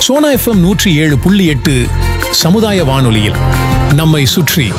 Sona FM நூற்றி ஏழு புள்ளி எட்டு சமுதாய வானொலியில் நம்மை சுற்றி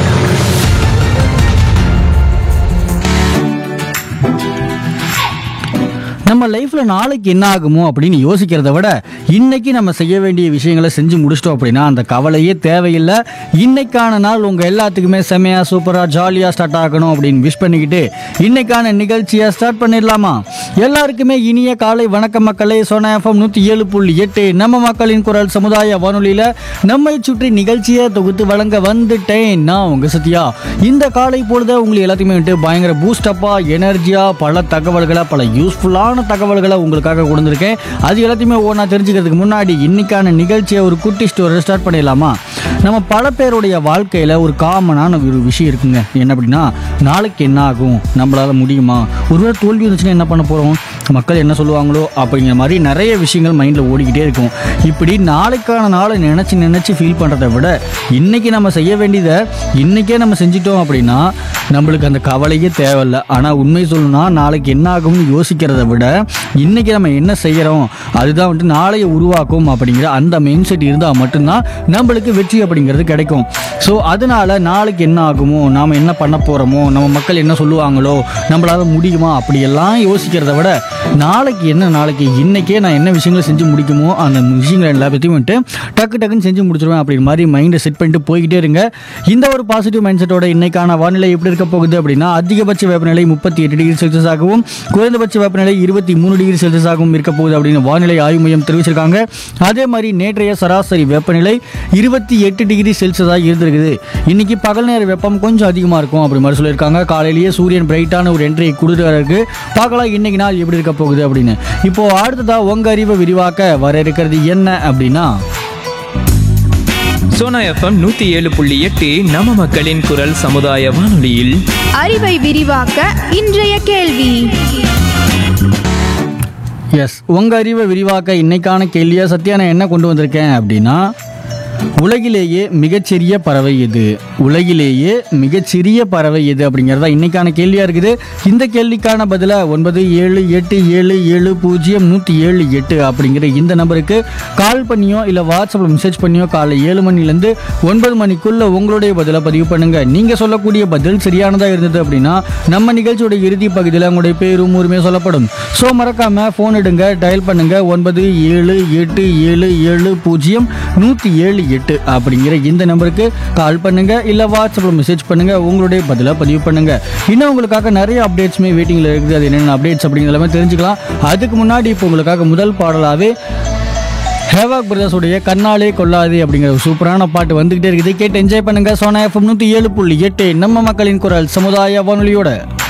நம்ம லைஃப்ல நாளைக்கு என்ன ஆகுமோ அப்படின்னு யோசிக்கிறத விட இன்னைக்கு நம்ம செய்ய வேண்டிய விஷயங்களை செஞ்சு முடிச்சிட்டோம் அப்படின்னா அந்த கவலையே தேவையில்லை இன்னைக்கான நாள் உங்க எல்லாத்துக்குமே செமையா சூப்பரா ஜாலியா ஸ்டார்ட் ஆகணும் அப்படின்னு விஷ் பண்ணிக்கிட்டு இன்னைக்கான நிகழ்ச்சியை ஸ்டார்ட் பண்ணிடலாமா எல்லாருக்குமே இனிய காலை வணக்கம் மக்களே சோனா எஃப்எம் நூத்தி ஏழு புள்ளி எட்டு நம்ம மக்களின் குரல் சமுதாய வானொலியில நம்மை சுற்றி நிகழ்ச்சியை தொகுத்து வழங்க வந்துட்டேன் நான் உங்க சத்யா இந்த காலை பொழுத உங்களுக்கு எல்லாத்தையுமே வந்துட்டு பயங்கர பூஸ்டப்பா எனர்ஜியா பல தகவல்களை பல யூஸ்ஃபுல்லான தகவல்களை உங்களுக்காக கொடுத்துருக்கேன் அது எல்லாத்தையுமே ஒன்றா தெரிஞ்சுக்கிறதுக்கு முன்னாடி இன்னைக்கான நிகழ்ச்சியை ஒரு குட்டி ஸ்டோரி ஸ்டார்ட் பண்ணிடலாமா நம்ம பல பேருடைய வாழ்க்கையில் ஒரு காமனான ஒரு விஷயம் இருக்குங்க என்ன அப்படின்னா நாளைக்கு என்ன ஆகும் நம்மளால முடியுமா ஒருவேளை தோல்வி வந்துச்சுன்னா என்ன பண்ண போகிறோம் மக்கள் என்ன சொல்லுவாங்களோ அப்படிங்கிற மாதிரி நிறைய விஷயங்கள் மைண்டில் ஓடிக்கிட்டே இருக்கும் இப்படி நாளைக்கான நாளை நினச்சி நினச்சி ஃபீல் பண்ணுறதை விட இன்னைக்கு நம்ம செய்ய வேண்டியதை இன்னைக்கே நம்ம செஞ்சிட்டோம் அப்படின்னா நம்மளுக்கு அந்த கவலையே தேவையில்லை ஆனால் உண்மை சொல்லணும்னா நாளைக்கு என்ன ஆகும்னு யோசிக்கிறத விட இன்னைக்கு நம்ம என்ன செய்கிறோம் அதுதான் வந்துட்டு நாளைய உருவாக்கும் அப்படிங்கிற அந்த மைண்ட் செட் இருந்தால் மட்டும்தான் நம்மளுக்கு வெற்றி அப்படிங்கிறது கிடைக்கும் ஸோ அதனால நாளைக்கு என்ன ஆகுமோ நாம் என்ன பண்ண போகிறோமோ நம்ம மக்கள் என்ன சொல்லுவாங்களோ நம்மளால முடியுமா அப்படியெல்லாம் யோசிக்கிறத விட நாளைக்கு என்ன நாளைக்கு இன்னைக்கே நான் என்ன விஷயங்களை செஞ்சு முடிக்குமோ அந்த விஷயங்கள் எல்லாத்தையும் வந்துட்டு டக்கு டக்குன்னு செஞ்சு முடிச்சிருவேன் அப்படின்ற மாதிரி மைண்டை செட் பண்ணிட்டு போய்கிட்டே இருங்க இந்த ஒரு பாசிட்டிவ் மைண்ட் செட்டோட இன்னைக்கான வானிலை எப்படி இருக்க போகுது அப்படின்னா அதிகபட்ச வெப்பநிலை முப்பத்தி எட்டு டிகிரி செல்சியஸ் ஆகவும் குறைந்தபட்ச வெப்பநிலை இருபத்தி மூணு டிகிரி செல்சியஸ் ஆகவும் இருக்க போகுது அப்படின்னு வானிலை ஆய்வு மையம் தெரிவிச்சிருக்காங்க அதே மாதிரி நேற்றைய சராசரி வெப்பநிலை இருபத்தி எட்டு டிகிரி செல்சியஸாக இருந்திருக்குது இன்னைக்கு பகல் நேர வெப்பம் கொஞ்சம் அதிகமாக இருக்கும் அப்படி மாதிரி சொல்லியிருக்காங்க காலையிலேயே சூரியன் பிரைட்டான ஒரு என்ட்ரியை கொடுத்துருக்கு பார்க்கலாம் இன்னைக்கு நாள் எப்படி இருக்க போகுது அப்படின்னு இப்போ அடுத்ததா உங்க அறிவை விரிவாக்க வர இருக்கிறது என்ன அப்படின்னா சோனா எஃப்எம் நூத்தி ஏழு புள்ளி எட்டு நம்ம மக்களின் குரல் சமுதாய வானொலியில் அறிவை விரிவாக்க இன்றைய கேள்வி எஸ் உங்க அறிவை விரிவாக்க இன்னைக்கான கேள்வியா சத்யா நான் என்ன கொண்டு வந்திருக்கேன் அப்படின்னா உலகிலேயே மிகச்சிறிய பறவை எது உலகிலேயே மிகச்சிறிய பறவை எது அப்படிங்கிறதா இன்னைக்கான கேள்வியா இருக்குது இந்த கேள்விக்கான பதில ஒன்பது ஏழு எட்டு ஏழு ஏழு பூஜ்ஜியம் நூற்றி ஏழு எட்டு அப்படிங்கிற இந்த நம்பருக்கு கால் பண்ணியோ இல்லை வாட்ஸ்அப்பில் மெசேஜ் பண்ணியோ காலை ஏழு மணிலேருந்து ஒன்பது மணிக்குள்ள உங்களுடைய பதிலை பதிவு பண்ணுங்க நீங்க சொல்லக்கூடிய பதில் சரியானதா இருந்தது அப்படின்னா நம்ம நிகழ்ச்சியோட இறுதி பகுதியில் உங்களுடைய பேரும் ஊருமே சொல்லப்படும் ஸோ மறக்காம ஃபோன் எடுங்க டயல் பண்ணுங்க ஒன்பது ஏழு எட்டு ஏழு ஏழு பூஜ்ஜியம் நூற்றி ஏழு எட்டு அப்படிங்கிற இந்த நம்பருக்கு கால் பண்ணுங்க இல்லை வாட்ஸ்அப்பில் மெசேஜ் பண்ணுங்க உங்களுடைய பதிலை பதிவு பண்ணுங்க இன்னும் உங்களுக்காக நிறைய அப்டேட்ஸுமே வெயிட்டிங்கில் இருக்குது அது என்னென்ன அப்டேட்ஸ் அப்படிங்கிற எல்லாமே தெரிஞ்சுக்கலாம் அதுக்கு முன்னாடி இப்போ உங்களுக்காக முதல் பாடலாகவே ஹேவாக் பிரதர்ஸுடைய கண்ணாலே கொள்ளாது அப்படிங்கிற ஒரு சூப்பரான பாட்டு வந்துகிட்டே இருக்குது கேட்டு என்ஜாய் பண்ணுங்க சோனா எஃப்எம் நூற்றி ஏழு புள்ளி எட்டு நம்ம மக்களின் குரல் சமுதாய வானொலியோட